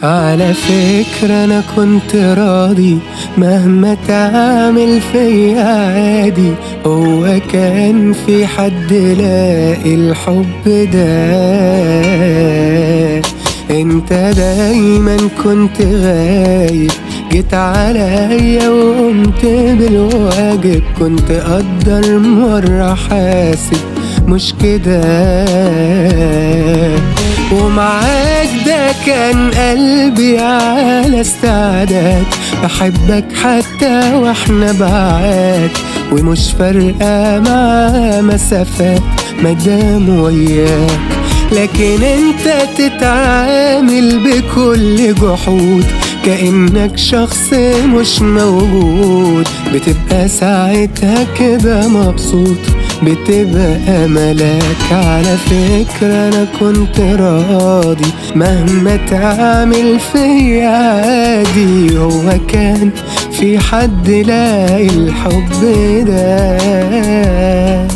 على فكرة أنا كنت راضي مهما تعمل فيا عادي هو كان في حد لاقي الحب ده انت دايما كنت غايب جيت عليا وقمت بالواجب كنت قدر مرة حاسب مش كده ومعاك ده كان قلبي على استعداد بحبك حتى واحنا بعاد ومش فارقة مع مسافات مدام وياك لكن انت تتعامل بكل جحود كأنك شخص مش موجود بتبقى ساعتها كده مبسوط بتبقى ملاك على فكرة أنا كنت راضي مهما تعمل فيا عادي هو كان في حد لاقي الحب ده